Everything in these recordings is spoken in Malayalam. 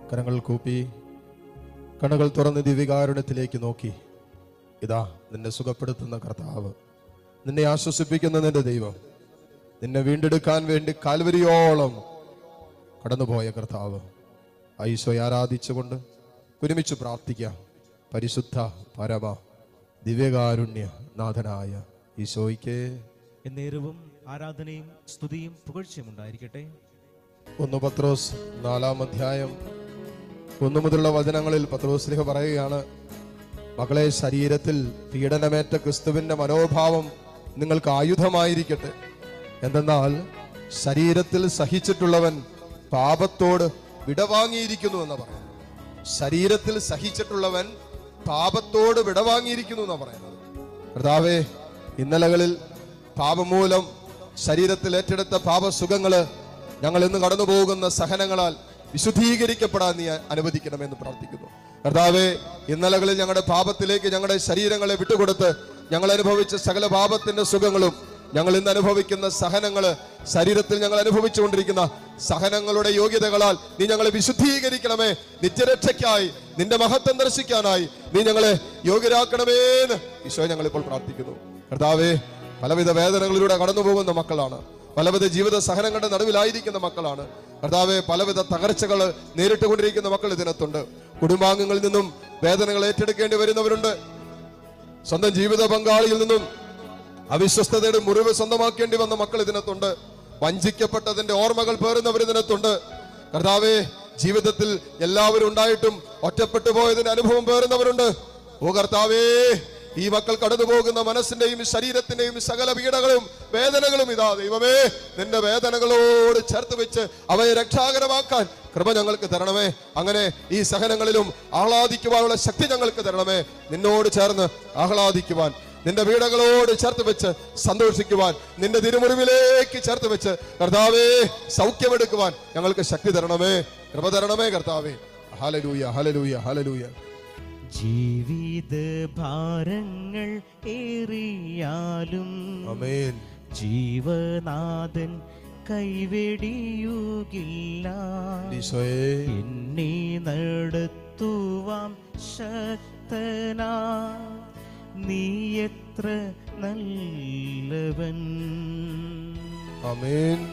കരങ്ങൾ കൂപ്പി കണ്ണുകൾ തുറന്ന് ദിവികാരുണ്യത്തിലേക്ക് നോക്കി ഇതാ നിന്നെ സുഖപ്പെടുത്തുന്ന കർത്താവ് നിന്നെ ആശ്വസിപ്പിക്കുന്ന നിന്റെ ദൈവം നിന്നെ വീണ്ടെടുക്കാൻ വേണ്ടി കാൽവരിയോളം കടന്നുപോയ കർത്താവ് ഐശോയെ ആരാധിച്ചുകൊണ്ട് ഒരുമിച്ച് പ്രാർത്ഥിക്കാം പരിശുദ്ധ പരമ ദിവ്യകാരുണ്യ നാഥനായ ഈശോയ്ക്ക് എന്നേരവും ആരാധനയും സ്തുതിയും പുകഴ്ചയും ഉണ്ടായിരിക്കട്ടെ ഒന്ന് പത്രോസ് നാലാം അധ്യായം ഒന്നു മുതലുള്ള വചനങ്ങളിൽ പത്രോസ്ലിഹ പറയുകയാണ് മകളെ ശരീരത്തിൽ പീഡനമേറ്റ ക്രിസ്തുവിന്റെ മനോഭാവം നിങ്ങൾക്ക് ആയുധമായിരിക്കട്ടെ എന്തെന്നാൽ ശരീരത്തിൽ സഹിച്ചിട്ടുള്ളവൻ പാപത്തോട് വിടവാങ്ങിയിരിക്കുന്നു എന്ന് പറയുന്നത് ശരീരത്തിൽ സഹിച്ചിട്ടുള്ളവൻ പാപത്തോട് വിടവാങ്ങിയിരിക്കുന്നു എന്ന് പറയുന്നത് കർത്താവേ ഇന്നലകളിൽ പാപമൂലം ശരീരത്തിൽ ഏറ്റെടുത്ത പാപസുഖങ്ങള് ഞങ്ങൾ ഇന്ന് കടന്നു പോകുന്ന സഹനങ്ങളാൽ വിശുദ്ധീകരിക്കപ്പെടാൻ നീ അനുവദിക്കണമെന്ന് പ്രാർത്ഥിക്കുന്നു കർത്താവെ ഇന്നലകളിൽ ഞങ്ങളുടെ പാപത്തിലേക്ക് ഞങ്ങളുടെ ശരീരങ്ങളെ വിട്ടുകൊടുത്ത് ഞങ്ങൾ അനുഭവിച്ച സകല പാപത്തിന്റെ സുഖങ്ങളും ഞങ്ങൾ ഇന്ന് അനുഭവിക്കുന്ന സഹനങ്ങള് ശരീരത്തിൽ ഞങ്ങൾ അനുഭവിച്ചുകൊണ്ടിരിക്കുന്ന സഹനങ്ങളുടെ യോഗ്യതകളാൽ നീ ഞങ്ങളെ വിശുദ്ധീകരിക്കണമേ നിത്യരക്ഷയ്ക്കായി നിന്റെ മഹത്വം ദർശിക്കാനായി നീ ഞങ്ങളെ യോഗ്യരാക്കണമേന്ന് ഈശോ ഞങ്ങൾ ഇപ്പോൾ പ്രാർത്ഥിക്കുന്നു കർത്താവേ പലവിധ വേദനകളിലൂടെ കടന്നു പോകുന്ന മക്കളാണ് പലവിധ ജീവിത സഹനങ്ങളുടെ നടുവിലായിരിക്കുന്ന മക്കളാണ് കർത്താവെ പലവിധ തകർച്ചകൾ നേരിട്ടുകൊണ്ടിരിക്കുന്ന മക്കൾ ഇതിനകത്തുണ്ട് കുടുംബാംഗങ്ങളിൽ നിന്നും വേദനകൾ ഏറ്റെടുക്കേണ്ടി വരുന്നവരുണ്ട് സ്വന്തം ജീവിത പങ്കാളിയിൽ നിന്നും അവിശ്വസ്തതയുടെ മുറിവ് സ്വന്തമാക്കേണ്ടി വന്ന മക്കൾ ഇതിനകത്തുണ്ട് വഞ്ചിക്കപ്പെട്ടതിന്റെ ഓർമ്മകൾ പേറുന്നവർ ഇതിനകത്തുണ്ട് കർത്താവെ ജീവിതത്തിൽ എല്ലാവരും ഉണ്ടായിട്ടും ഒറ്റപ്പെട്ടു പോയതിന്റെ അനുഭവം പേറുന്നവരുണ്ട് ഓ കർത്താവേ ഈ മക്കൾ കടന്നു പോകുന്ന മനസ്സിന്റെയും ശരീരത്തിന്റെയും സകല പീഡകളും വേദനകളും ഇതാ ദൈവമേ നിന്റെ വേദനകളോട് ചേർത്ത് വെച്ച് അവയെ രക്ഷാകരമാക്കാൻ കൃപ ഞങ്ങൾക്ക് തരണമേ അങ്ങനെ ഈ സഹനങ്ങളിലും ആഹ്ലാദിക്കുവാനുള്ള ശക്തി ഞങ്ങൾക്ക് തരണമേ നിന്നോട് ചേർന്ന് ആഹ്ലാദിക്കുവാൻ നിന്റെ വീടകളോട് ചേർത്ത് വെച്ച് സന്തോഷിക്കുവാൻ നിന്റെ തിരുമുറിവിലേക്ക് ചേർത്ത് വെച്ച് കർത്താവേ സൗഖ്യമെടുക്കുവാൻ ഞങ്ങൾക്ക് ശക്തി തരണമേ കൃപ തരണമേ കർത്താവേ ഹലലൂയ ഹലലൂയ ഹലലൂയ ജീവിത ഭാരങ്ങൾ ഏറിയാലും അമേൻ ജീവനാഥൻ കൈവെടിയുകില്ല ഈശോയെ എന്നെ നടത്തുവാം ശക്തനാ നീ എത്ര നല്ലവൻ അമേൻ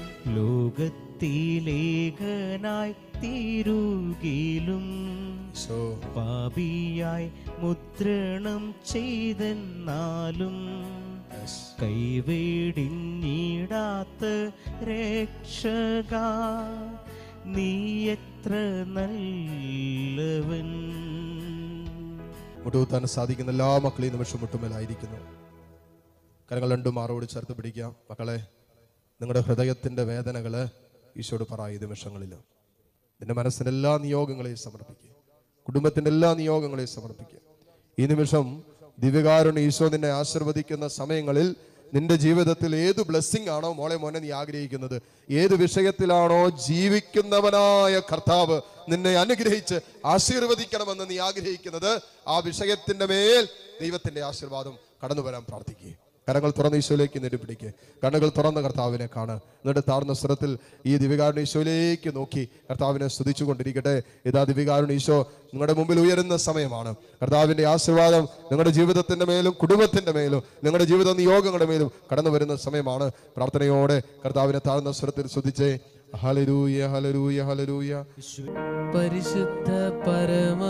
ലോകത്തിലേഖനായി തീരുകിലും ഈശോ പാപിയായി മുദ്രണം ചെയ്തെന്നാലും Yes. കൈവേടിഞ്ഞിടാത്ത രക്ഷക നീ എത്ര നല്ലവൻ മുട്ടുകുത്താൻ സാധിക്കുന്ന എല്ലാ മക്കളെയും ഈ നിമിഷം മുട്ടുമേലായിരിക്കുന്നു കരങ്ങൾ രണ്ടും മാറോട് ചേർത്ത് പിടിക്കാം മക്കളെ നിങ്ങളുടെ ഹൃദയത്തിന്റെ വേദനകള് ഈശോട് പറ ഈ നിമിഷങ്ങളിൽ നിന്റെ മനസ്സിന്റെ എല്ലാ നിയോഗങ്ങളെയും സമർപ്പിക്കുക കുടുംബത്തിന്റെ എല്ലാ നിയോഗങ്ങളെയും സമർപ്പിക്കുക ഈ നിമിഷം ദിവ്യകാരുണ്യ ഈശോ നിന്നെ ആശീർവദിക്കുന്ന സമയങ്ങളിൽ നിന്റെ ജീവിതത്തിൽ ഏത് ബ്ലെസ്സിങ് ആണോ മോളെ മോനെ നീ ആഗ്രഹിക്കുന്നത് ഏത് വിഷയത്തിലാണോ ജീവിക്കുന്നവനായ കർത്താവ് നിന്നെ അനുഗ്രഹിച്ച് ആശീർവദിക്കണമെന്ന് നീ ആഗ്രഹിക്കുന്നത് ആ വിഷയത്തിന്റെ മേൽ ദൈവത്തിന്റെ ആശീർവാദം കടന്നു വരാൻ പ്രാർത്ഥിക്കുക കരങ്ങൾ തുറന്ന് ഈശോയിലേക്ക് നെടുപിടിക്കുക കണ്ണുകൾ തുറന്ന കർത്താവിനെ കാണ് എന്നിട്ട് താഴ്ന്ന സ്വരത്തിൽ ഈ ദിവികാരുണ ഈശോയിലേക്ക് നോക്കി കർത്താവിനെ സ്തുതിച്ചു കൊണ്ടിരിക്കട്ടെ ഇതാ ദിവികാരുണ ഈശോ നിങ്ങളുടെ മുമ്പിൽ ഉയരുന്ന സമയമാണ് കർത്താവിന്റെ ആശീർവാദം നിങ്ങളുടെ ജീവിതത്തിന്റെ മേലും കുടുംബത്തിന്റെ മേലും നിങ്ങളുടെ ജീവിത നിയോഗങ്ങളുടെ മേലും കടന്നു വരുന്ന സമയമാണ് പ്രാർത്ഥനയോടെ കർത്താവിനെ താഴ്ന്ന സ്വരത്തിൽ സ്തുതിച്ചേ ഹലരൂയ ഹലരൂയ ഹലരൂയ പരിശുദ്ധ പരമ